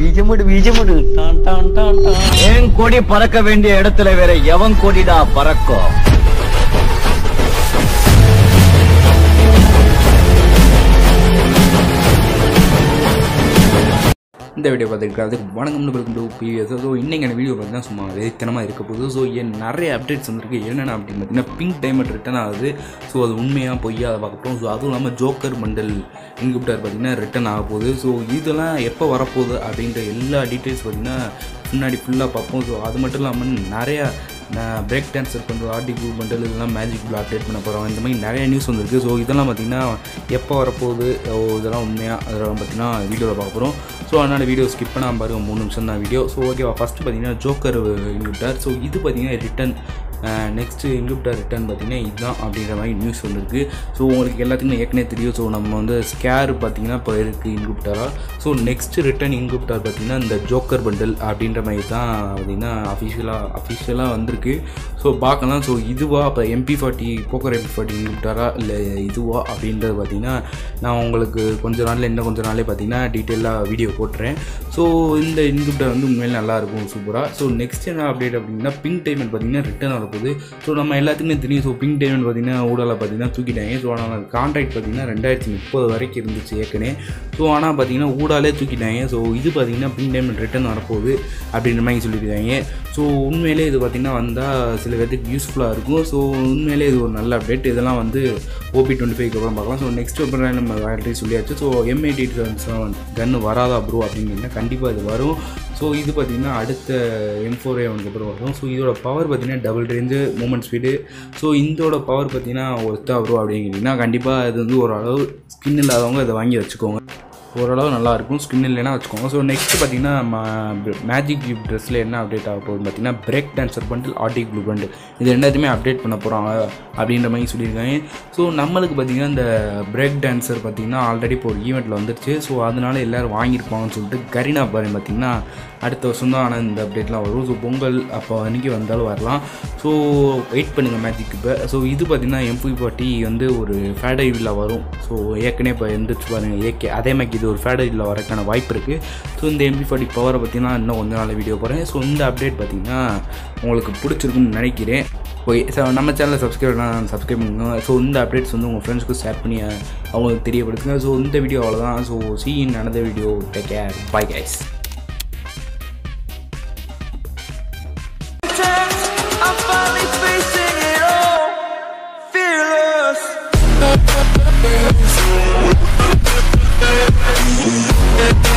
பீஜமுடு பீஜமுடு டான் டான் டான் டான் என் கொடி பறக்க வேண்டிய இடத்துல வேற எவன் கொடிடா பறக்கும் இந்த வீடியோ பார்த்துருக்கா அதுக்கு வணக்கம்னு வெல்கம் டு பிவிஎஸ் ஸோ இன்றைக்கான வீடியோ பார்த்தீங்கன்னா சும்மா வெறித்தனமாக இருக்க போகுது ஸோ என் நிறைய அப்டேட்ஸ் வந்திருக்கு என்னென்ன அப்படின்னு பார்த்தீங்கன்னா பிங்க் டைமண்ட் ரிட்டன் ஆகுது ஸோ அது உண்மையாக பொய்யா அதை பார்க்க போகிறோம் ஸோ அதுவும் இல்லாமல் ஜோக்கர் மண்டல் இன்குப்டர் பார்த்தீங்கன்னா ரிட்டன் ஆக போகுது ஸோ இதெல்லாம் எப்போ வரப்போகுது அப்படின்ற எல்லா டீட்டெயில்ஸ் பார்த்தீங்கன்னா முன்னாடி ஃபுல்லாக பார்ப்போம் ஸோ அது மட்டும் இல்லாமல் நிறையா நான் பிரேக் டான்ஸர் பண்ணுற ஆர்டிகூ பண்டல் இதெல்லாம் மேஜிக் பில் அப்டேட் பண்ண போகிறோம் இந்த மாதிரி நிறைய நியூஸ் வந்திருக்கு ஸோ இதெல்லாம் பார்த்திங்கன்னா எப்போ வரப்போகுது ஓ இதெல்லாம் உண்மையாக அதெல்லாம் பார்த்திங்கன்னா வீடியோவில் பார்க்க போகிறோம் ஸோ அதனால் வீடியோ ஸ்கிப் பண்ணாமல் பாருங்க மூணு நிமிஷம் தான் வீடியோ ஸோ ஓகேவா ஃபஸ்ட்டு பார்த்தீங்கன்னா ஜோக்கர் இன்குப்டார் ஸோ இது பார்த்தீங்கன்னா ரிட்டன் நெக்ஸ்ட்டு இன்குப்டார் ரிட்டன் பார்த்தீங்கன்னா இதுதான் அப்படின்ற மாதிரி நியூஸ் வந்திருக்கு ஸோ உங்களுக்கு எல்லாத்துக்குமே ஏற்கனவே தெரியும் ஸோ நம்ம வந்து ஸ்கேர் பார்த்தீங்கன்னா இப்போ இருக்குது இன்குப்டாரா ஸோ நெக்ஸ்ட் ரிட்டன் இன்குப்டார் பார்த்தீங்கன்னா இந்த ஜோக்கர் பண்டல் அப்படின்ற மாதிரி தான் பார்த்தீங்கன்னா அஃபிஷியலாக அஃபிஷியலாக வந்திருக்கு ஸோ பார்க்கலாம் ஸோ இதுவா இப்போ MP forty poker MP forty இன்குப்டாரா இல்லை இதுவா அப்படின்றது பார்த்தீங்கன்னா நான் உங்களுக்கு கொஞ்ச நாளில் இன்னும் கொஞ்ச நாளே பார்த்தீங்கன்னா டீட்டெயிலாக வீடியோ போட்டுறேன் ஸோ இந்த இன்குப்டார் வந்து உண்மையிலே நல்லாயிருக்கும் சூப்பராக ஸோ நெக்ஸ்ட் என்ன அப்டேட் அப்படின்னா பிங்க் டைமண்ட் பார்த்தீங்கன்னா ரிட்டர்ன் வரப்போகுது ஸோ நம்ம எல்லாத்துக்குமே தெரியும் ஸோ பிங்க் டைமண்ட் பார்த்தீங்கன்னா ஊடலை பார்த்தீங்கன்னா தூக்கிட்டாங்க ஸோ ஆனால் கான்ட்ராக்ட் பார்த்தீங்கன்னா ரெண்டாயிரத்தி முப்பது வரைக்கும் இருந்துச்சு ஏற்கனவே ஸோ ஆனால் பார்த்தீங்கன்னா ஊடாலே தூக்கிட்டாங்க ஸோ இது பார்த்தீங்கன்னா பிங்க் டைமண்ட் ரிட்டர்ன் வரப்போகுது அப்படின்ற மாதிரி சொல்லியிருக்காங்க ஸோ உண்மையிலே இது பார்த்திங்கன்னா வந்தால் சில பேர்த்துக்கு யூஸ்ஃபுல்லாக இருக்கும் ஸோ உண்மையிலே இது ஒரு நல்ல அப்டேட் இதெல்லாம் வந்து ஓபி டுவெண்ட்டி ஃபைவ்க்கு அப்புறம் பார்க்கலாம் ஸோ நெக்ஸ்ட் அப்புறம் நம்ம ஆல்ரெடி சொல்லியாச்சு ஸோ எம்ஐடி செவன் கன்று வராதா ப்ரோ அப்படின்னா கண்டிப்பாக இது வரும் ஸோ இது பார்த்திங்கன்னா அடுத்த எம் ஃபோர் ஏவனுக்கு அப்புறம் வரும் ஸோ இதோட பவர் பார்த்திங்கன்னா double range movement speed so இதோட பவர் பார்த்திங்கன்னா ஒர்த்தா ப்ரோ அப்படிங்கிறீங்கன்னா கண்டிப்பாக இது வந்து ஓரளவு ஸ்கின் இல்லாதவங்க இதை வாங்கி வச்சுக்கோங்க ஓரளவு நல்லாயிருக்கும் ஸ்கின் இல்லைன்னா வச்சுக்கோங்க ஸோ நெக்ஸ்ட் பார்த்தீங்கன்னா மேஜிக் கியூப் ட்ரெஸ்ஸில் என்ன அப்டேட் ஆக போகுதுன்னு பார்த்தீங்கன்னா break dancer bundle arctic blue bundle இது ரெண்டாத்தையுமே அப்டேட் பண்ண போகிறாங்க அப்படின்ற மாதிரி சொல்லியிருக்காங்க ஸோ நம்மளுக்கு பார்த்தீங்கன்னா இந்த பிரேக் டான்சர் பார்த்தீங்கன்னா ஆல்ரெடி இப்போ ஒரு ஈவெண்ட்டில் வந்துருச்சு ஸோ அதனால எல்லோரும் வாங்கியிருப்பாங்கன்னு சொல்லிட்டு கரீனா பாரு பார்த்தீங்கன்னா அடுத்த வருஷம் தான் ஆனால் இந்த அப்டேட்லாம் வரும் ஸோ பொங்கல் அப்போ அன்றைக்கி வந்தாலும் வரலாம் ஸோ வெயிட் பண்ணுங்கள் மேஜிக் இப்போ ஸோ இது பார்த்திங்கன்னா எம்பி பார்ட்டி வந்து ஒரு ஃபேடை வில்லா வரும் ஸோ ஏற்கனவே இப்போ எந்திரிச்சு பாருங்கள் ஏகே அதே மாதிரி இது ஒரு ஃபேடை வில்லா வரக்கான வாய்ப்பு இருக்குது ஸோ இந்த எம்பி ஃபார்ட்டி பவரை பார்த்தீங்கன்னா இன்னும் கொஞ்ச நாள் வீடியோ போகிறேன் ஸோ இந்த அப்டேட் பார்த்திங்கன்னா உங்களுக்கு பிடிச்சிருக்குன்னு நினைக்கிறேன் ஓகே ஸோ நம்ம சேனலில் சப்ஸ்கிரைப் பண்ணால் சப்ஸ்கிரைப் பண்ணுங்க ஸோ இந்த அப்டேட்ஸ் வந்து உங்கள் ஃப்ரெண்ட்ஸ்க்கு ஷேர் பண்ணி அவங்களுக்கு தெரியப்படுத்துங்க ஸோ இந்த வீடியோ அவ்வளோதான் so see in another video take care bye guys I'm finally facing it all, fearless. We'll be right back.